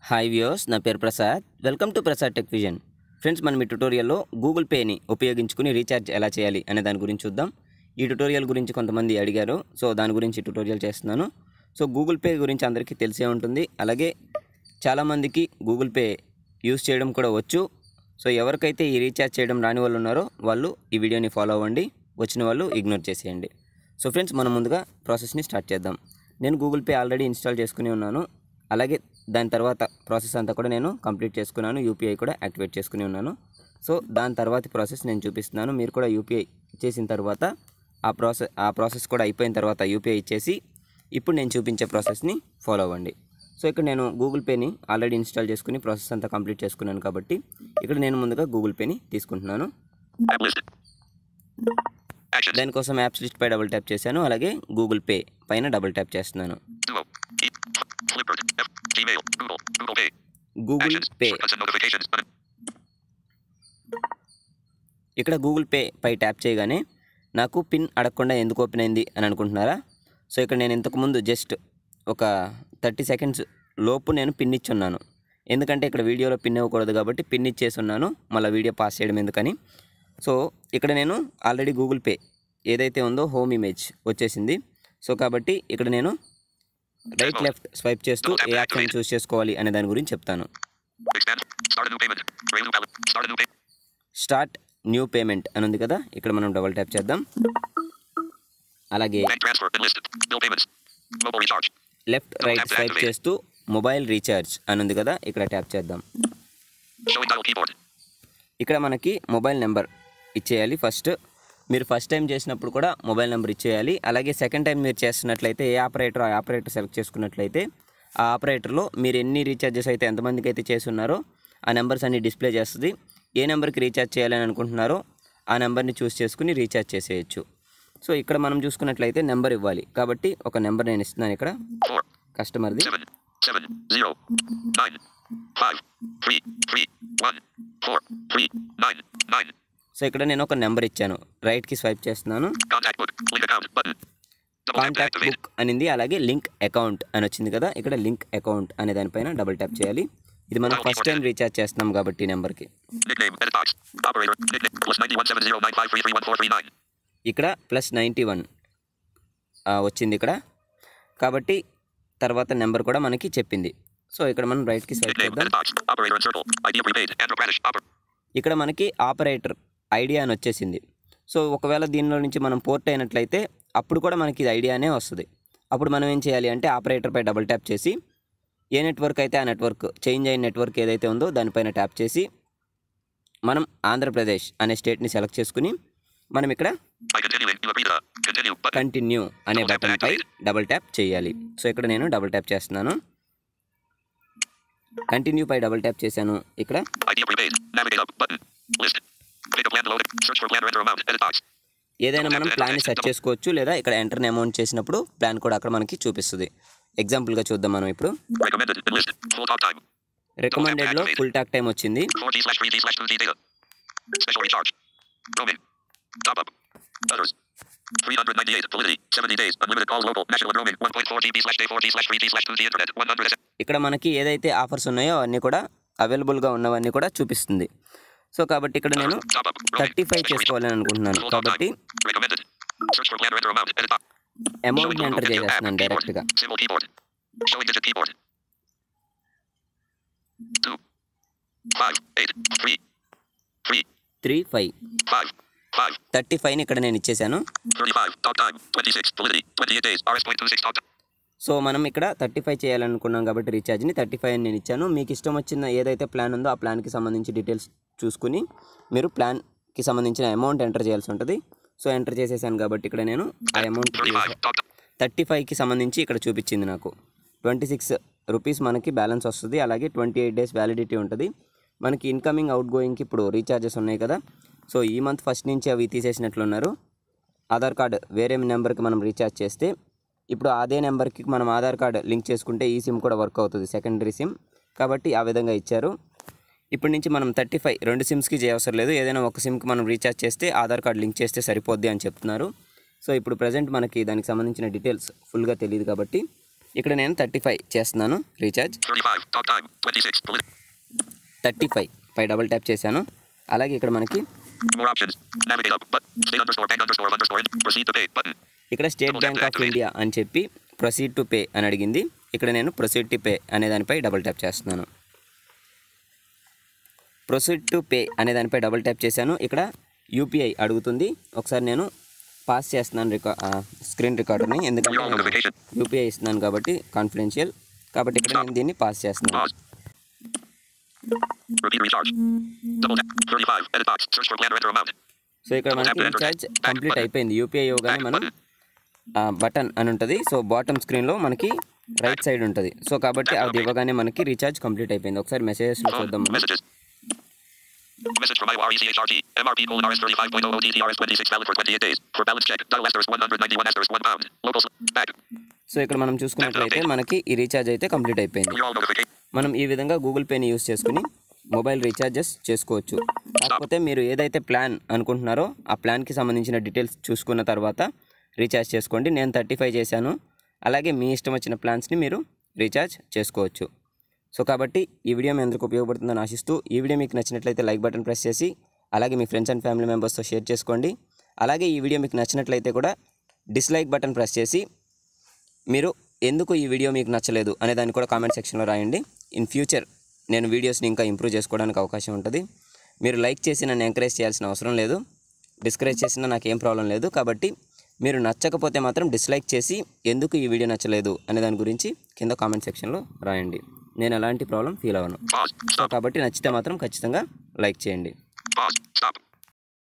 Hi views నా పేరు Prasad welcome to Prasad tech vision friends మనం ఈ ట్యుటోరియల్లో గూగుల్ పేని ఉపయోగించుకుని రీఛార్జ్ ఎలా చేయాలి అనే దాని గురించి చూద్దాం ఈ ట్యుటోరియల్ గురించి కొంతమంది అడిగారు సో దాని గురించి ట్యుటోరియల్ చేస్తున్నాను సో గూగుల్ పే గురించి అందరికీ తెలిసే ఉంటుంది అలాగే చాలామందికి గూగుల్ పే యూస్ చేయడం కూడా వచ్చు సో ఎవరికైతే ఈ రీఛార్జ్ చేయడం రాని వాళ్ళు ఉన్నారో వాళ్ళు ఈ వీడియోని ఫాలో అవ్వండి వచ్చిన వాళ్ళు ఇగ్నోర్ చేసేయండి సో ఫ్రెండ్స్ మనం ముందుగా ప్రాసెస్ని స్టార్ట్ చేద్దాం నేను గూగుల్ పే ఆల్రెడీ ఇన్స్టాల్ చేసుకుని ఉన్నాను అలాగే దాని తర్వాత ప్రాసెస్ అంతా కూడా నేను కంప్లీట్ చేసుకున్నాను యూపీఐ కూడా యాక్టివేట్ చేసుకుని ఉన్నాను సో దాని తర్వాతి ప్రాసెస్ నేను చూపిస్తున్నాను మీరు కూడా యూపీఐ చేసిన తర్వాత ఆ ప్రాసెస్ ఆ ప్రాసెస్ కూడా అయిపోయిన తర్వాత యూపీఐ ఇచ్చేసి ఇప్పుడు నేను చూపించే ప్రాసెస్ని ఫాలో అవ్వండి సో ఇక్కడ నేను గూగుల్ పేని ఆల్రెడీ ఇన్స్టాల్ చేసుకుని ప్రాసెస్ అంతా కంప్లీట్ చేసుకున్నాను కాబట్టి ఇక్కడ నేను ముందుగా గూగుల్ పేని తీసుకుంటున్నాను App list. Actions. దానికోసం యాప్స్ లిస్ట్ పై డబుల్ ట్యాప్ చేశాను అలాగే గూగుల్ పే పైన డబుల్ ట్యాప్ చేస్తున్నాను Duo. E. Flipboard. F. Gmail. Google. Google Pay. Google Actions. Pay Shortcuts and notifications. Button. ఇక్కడ గూగుల్ పే పై ట్యాప్ చేయగానే నాకు పిన్ అడగకుండా ఎందుకు ఓపెన్ అయింది అని అనుకుంటున్నారా సో ఇక్కడ నేను ఇంతకుముందు జస్ట్ ఒక థర్టీ సెకండ్స్ లోపు నేను పిన్ ఇచ్చున్నాను ఎందుకంటే ఇక్కడ వీడియోలో పిన్ ఇవ్వకూడదు కాబట్టి పిన్ ఇచ్చేసి ఉన్నాను మళ్ళీ వీడియో పాస్ చేయడం ఎందుకని సో ఇక్కడ నేను ఆల్రెడీ గూగుల్ పే ఏదైతే ఉందో హోమ్ ఇమేజ్ వచ్చేసింది సో కాబట్టి ఇక్కడ నేను రైట్ లెఫ్ట్ స్వైప్ చేస్తూ ఏ ఆప్షన్ చూస్ చేసుకోవాలి అనే దాని గురించి చెప్తాను Expand. Start a new payment. Prelude ballot. Start a new payment. Start new payment అని ఉంది కదా ఇక్కడ మనం డబుల్ ట్యాప్ చేద్దాం అలాగే Bank transfer. Enlisted. Bill payments. Mobile recharge. Left right swipe చేస్తూ మొబైల్ రీఛార్జ్ అని ఉంది కదా ఇక్కడ ట్యాప్ చేద్దాం Showing dial keyboard. ఇక్కడ మనకి మొబైల్ నెంబర్ ఇచ్చేయాలి ఫస్ట్ మీరు ఫస్ట్ టైం చేసినప్పుడు కూడా మొబైల్ నెంబర్ ఇచ్చేయాలి అలాగే సెకండ్ టైం మీరు చేస్తున్నట్లయితే ఏ ఆపరేటర్ ఆ ఆపరేటర్ సెలెక్ట్ చేసుకున్నట్లయితే ఆ ఆపరేటర్లో మీరు ఎన్ని రీఛార్జెస్ అయితే ఎంతమందికి అయితే చేసి ఉన్నారో ఆ నెంబర్స్ అన్ని డిస్ప్లే చేస్తుంది ఏ నెంబర్కి రీఛార్జ్ చేయాలని అనుకుంటున్నారో ఆ నెంబర్ని చూస్ చేసుకుని రీఛార్జ్ చేసేయచ్చు సో ఇక్కడ మనం చూసుకున్నట్లయితే నెంబర్ ఇవ్వాలి కాబట్టి ఒక నెంబర్ నేను ఇస్తున్నాను ఇక్కడ Four. కస్టమర్ది Seven. Seven. Zero. Nine. Five. Three. Three. One. Four. Three. Nine. Nine. So ఇక్కడ నేను ఒక నెంబర్ ఇచ్చాను రైట్కి స్వైప్ చేస్తున్నాను Contact book. Link account. Button. Double tap to contact activate. Book అనింది అలాగే లింక్ అకౌంట్ అని వచ్చింది కదా ఇక్కడ లింక్ అకౌంట్ అనే దానిపైన డబుల్ ట్యాప్ చేయాలి ఇది మనం ఫస్ట్ టైం రీఛార్జ్ చేస్తున్నాం కాబట్టి ఈ నెంబర్కి Nickname. Edit box. Operator. Nickname. Plus ninety one seven zero nine five three three one four three nine. ఇక్కడ ప్లస్ నైంటీ వన్ వచ్చింది ఇక్కడ కాబట్టి తర్వాత నెంబర్ కూడా మనకి చెప్పింది సో ఇక్కడ మనం రైట్కి స్వైప్ Nickname. చేద్దాం Edit box. Operator and circle. Idea prepaid. Andhra Pradesh. Oper. ఇక్కడ మనకి ఆపరేటర్ ఐడియా అని వచ్చేసింది సో ఒకవేళ దీనిలో నుంచి మనం పోర్ట్ అయినట్లయితే అప్పుడు కూడా మనకి ఇది ఐడియానే వస్తుంది అప్పుడు మనం ఏం చేయాలి అంటే ఆపరేటర్పై డబుల్ ట్యాప్ చేసి ఏ నెట్వర్క్ అయితే ఆ నెట్వర్క్ చేంజ్ అయిన నెట్వర్క్ ఏదైతే ఉందో దానిపైన ట్యాప్ చేసి మనం ఆంధ్రప్రదేశ్ అనే స్టేట్ని సెలెక్ట్ చేసుకుని మనం ఇక్కడ By continuing. You agree to. Continue. Button. Continue అనే బటన్పై డబుల్ ట్యాప్ చేయాలి సో ఇక్కడ నేను డబుల్ ట్యాప్ చేస్తున్నాను కంటిన్యూ పై డబుల్ ట్యాప్ చేశాను ఇక్కడ Idea prepaid. Navigate up. Button. List. Pick a plan to load it. Search for plan or enter amount. Edit box. ఏదైనా మనం ప్లాన్ని సెట్ చేసుకోవచ్చు లేదా ఇక్కడ ఎంటర్ అమౌంట్ చేసినప్పుడు ప్లాన్ కూడా అక్కడ మనకి చూపిస్తుంది ఎగ్జాంపుల్గా చూద్దాం మనం ఇప్పుడు Recommended. Enlisted. Full talk time. రికమెండెడ్లో ఫుల్ టాక్ టైం వచ్చింది 4G slash 3G slash 2G data. Special recharge. Roaming. Top up. Others. 398. Validity. 70 days. Unlimited calls local. National and roaming. 1.4 GB slash day 4G slash 3G slash 2G internet. 100 S- ఇక్కడ మనకి ఏదైతే offers ఉన్నాయో అవన్నీ కూడా అవైలబుల్గా ఉన్నవన్నీ కూడా చూపిస్తుంది సో కాబట్టి ఇక్కడ నేను Top up. Roaming. Thirty five Special recharge. చేసుకోవాలని అనుకుంటున్నాను Full talk కాబట్టి time. Recommended. Search for plan or enter amount. Edit box. అమౌంట్ని Showing enter local video app. చేసేస్తున్నాను Keyboard. డైరెక్ట్గా Symbol keyboard. Showing digit keyboard. 2. 5. 8. 3. 3. Three five 5. 5. Thirty ఫైవ్ని ఇక్కడ నేను ఇచ్చేసాను 35. Talk time. 26. Validity. 28 days. RS.26 talk time. So మనం ఇక్కడ thirty five చేయాలనుకున్నాం కాబట్టి రీఛార్జ్ని థర్టీ ఫైవ్ నేను ఇచ్చాను మీకు ఇష్టం వచ్చిన ఏదైతే ప్లాన్ ఉందో ఆ ప్లాన్కి సంబంధించి డీటెయిల్స్ చూసుకుని మీరు ప్లాన్కి సంబంధించిన అమౌంట్ ఎంటర్ చేయాల్సి ఉంటుంది సో ఎంటర్ చేసేసాను కాబట్టి ఇక్కడ నేను ఆ అమౌంట్ 35. Talk time. థర్టీ ఫైవ్కి సంబంధించి ఇక్కడ చూపించింది నాకు ట్వంటీ సిక్స్ రూపీస్ మనకి బ్యాలెన్స్ వస్తుంది అలాగే ట్వంటీ ఎయిట్ డేస్ వ్యాలిడిటీ ఉంటుంది మనకి ఇన్కమింగ్ అవుట్ గోయింగ్కి ఇప్పుడు రీఛార్జెస్ ఉన్నాయి కదా సో ఈ మంత్ ఫస్ట్ నుంచి అవి తీసేసినట్లున్నారు ఆధార్ కార్డ్ వేరే నెంబర్కి మనం రీఛార్జ్ చేస్తే ఇప్పుడు అదే నెంబర్కి మనం ఆధార్ కార్డ్ లింక్ చేసుకుంటే ఈ సిమ్ కూడా వర్క్ అవుతుంది సెకండరీ సిమ్ కాబట్టి ఆ విధంగా ఇచ్చారు ఇప్పటి నుంచి మనం థర్టీ ఫైవ్ రెండు సిమ్స్కి చేయవసరం లేదు ఏదైనా ఒక సిమ్కి మనం రీఛార్జ్ చేస్తే ఆధార్ కార్డ్ లింక్ చేస్తే సరిపోద్ది అని చెప్తున్నారు సో ఇప్పుడు ప్రజెంట్ మనకి దానికి సంబంధించిన డీటెయిల్స్ ఫుల్గా తెలియదు కాబట్టి ఇక్కడ నేను థర్టీ ఫైవ్ చేస్తున్నాను recharge 35. Talk time. 26. Political. Thirty five పై డబుల్ ట్యాప్ చేశాను అలాగే ఇక్కడ మనకి More options. Navigate up. But state underscore bank underscore underscore. in. Proceed to pay. Button. ఇక్కడ స్టేట్ బ్యాంక్ ఆఫ్ ఇండియా అని చెప్పి ప్రొసీడ్ టు పే అని అడిగింది ఇక్కడ నేను ప్రొసీడ్ టు పే అనే దానిపై డబుల్ ట్యాప్ చేస్తున్నాను ప్రొసీడ్ టు పే అనే దానిపై డబుల్ ట్యాప్ చేశాను ఇక్కడ యూపీఐ అడుగుతుంది ఒకసారి నేను పాస్ చేస్తున్నాను రికా స్క్రీన్ రికార్డర్ని Your ఎందుకంటే notification. యూపీఐ ఇస్తున్నాను కాబట్టి కాన్ఫిడెన్షియల్ కాబట్టి ఇక్కడ నేను దీన్ని పాస్ చేస్తున్నాను Pause. Repeat recharge. Double tap. 35. Edit box. Search for plan or enter amount. So ఇక్కడ మనకి రీఛార్జ్ కంప్లీట్ అయిపోయింది యూపీఐ ఇవ్వగానే మనం బటన్ అని ఉంటుంది సో బాటమ్ స్క్రీన్లో మనకి రైట్ సైడ్ ఉంటుంది సో కాబట్టి అది ఇవ్వగానే మనకి రీఛార్జ్ కంప్లీట్ అయిపోయింది ఒకసారి మెసేజెస్లో Phone. చూద్దాం మనం Messages. Message from IORECHRG. MRP colon RS 35.0 OTTRS 26 valid for 28 days. For balance check. Dial asterisk 191 asterisk 1 pound. Local. sl- Back. So ఇక్కడ మనం చూసుకున్నట్లయితే మనకి ఈ రీఛార్జ్ అయితే కంప్లీట్ అయిపోయింది Your notification. మనం ఈ విధంగా గూగుల్ పేని యూస్ చేసుకుని మొబైల్ రీఛార్జెస్ చేసుకోవచ్చు కాకపోతే మీరు ఏదైతే ప్లాన్ అనుకుంటున్నారో ఆ ప్లాన్కి సంబంధించిన డీటెయిల్స్ చూసుకున్న తర్వాత రీఛార్జ్ చేసుకోండి నేను థర్టీ ఫైవ్ చేశాను అలాగే మీ ఇష్టం వచ్చిన ప్లాన్స్ని మీరు రీఛార్జ్ చేసుకోవచ్చు సో కాబట్టి ఈ వీడియో మీ అందరికి ఉపయోగపడుతుందని ఆశిస్తూ ఈ వీడియో మీకు నచ్చినట్లయితే లైక్ బటన్ ప్రెస్ చేసి అలాగే మీ ఫ్రెండ్స్ అండ్ ఫ్యామిలీ మెంబర్స్తో షేర్ చేసుకోండి అలాగే ఈ వీడియో మీకు నచ్చినట్లయితే కూడా డిస్లైక్ బటన్ ప్రెస్ చేసి మీరు ఎందుకు ఈ వీడియో మీకు నచ్చలేదు అనే దాన్ని కూడా కామెంట్ సెక్షన్లో రాయండి ఇన్ ఫ్యూచర్ నేను వీడియోస్ని ఇంకా ఇంప్రూవ్ చేసుకోవడానికి అవకాశం ఉంటుంది మీరు లైక్ చేసి నన్ను ఎంకరేజ్ చేయాల్సిన అవసరం లేదు డిస్కరేజ్ చేసినా నాకు ఏం ప్రాబ్లం లేదు కాబట్టి మీరు నచ్చకపోతే మాత్రం డిస్లైక్ చేసి ఎందుకు ఈ వీడియో నచ్చలేదు అనే దాని గురించి కింద కామెంట్ సెక్షన్లో రాయండి నేను ఎలాంటి ప్రాబ్లం ఫీల్ అవ్వను Pause. So Stop. కాబట్టి నచ్చితే మాత్రం ఖచ్చితంగా లైక్ చేయండి Pause. Stop.